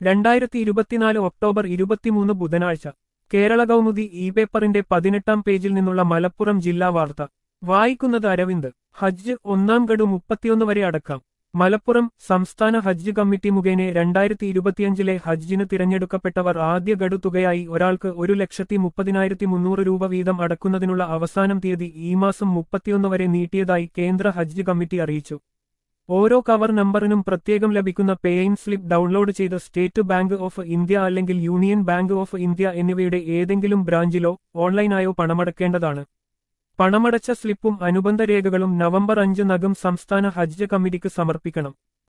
രണ്ടായിരത്തി ഇരുപത്തിനാല് ഒക്ടോബർ ഇരുപത്തിമൂന്ന് ബുധനാഴ്ച കേരള കൗമുദി ഇ പേപ്പറിന്റെ പതിനെട്ടാം പേജിൽ നിന്നുള്ള മലപ്പുറം ജില്ലാ വാർത്ത വായിക്കുന്നത് അരവിന്ദ് ഹജ്ജ് ഒന്നാം ഗഡു മുപ്പത്തിയൊന്ന് വരെ അടക്കാം മലപ്പുറം സംസ്ഥാന ഹജ്ജ് കമ്മിറ്റി മുഖേന രണ്ടായിരത്തി ഇരുപത്തിയഞ്ചിലെ ഹജ്ജിന് തിരഞ്ഞെടുക്കപ്പെട്ടവർ ആദ്യ ഗഡു തുകയായി ഒരാൾക്ക് ഒരു ലക്ഷത്തി മുപ്പതിനായിരത്തി മുന്നൂറ് രൂപ വീതം അടക്കുന്നതിനുള്ള അവസാനം തീയതി ഈ മാസം മുപ്പത്തിയൊന്ന് വരെ നീട്ടിയതായി കേന്ദ്ര ഹജ്ജ് കമ്മിറ്റി അറിയിച്ചു ഓരോ കവർ നമ്പറിനും പ്രത്യേകം ലഭിക്കുന്ന പേയിൻ സ്ലിപ്പ് ഡൗൺലോഡ് ചെയ്ത് സ്റ്റേറ്റ് ബാങ്ക് ഓഫ് ഇന്ത്യ അല്ലെങ്കിൽ യൂണിയൻ ബാങ്ക് ഓഫ് ഇന്ത്യ എന്നിവയുടെ ഏതെങ്കിലും ബ്രാഞ്ചിലോ ഓൺലൈനായോ പണമടക്കേണ്ടതാണ് പണമടച്ച സ്ലിപ്പും അനുബന്ധ രേഖകളും നവംബർ അഞ്ച് നകം സംസ്ഥാന ഹജ്ജ് കമ്മിറ്റിക്ക് സമർപ്പിക്കണം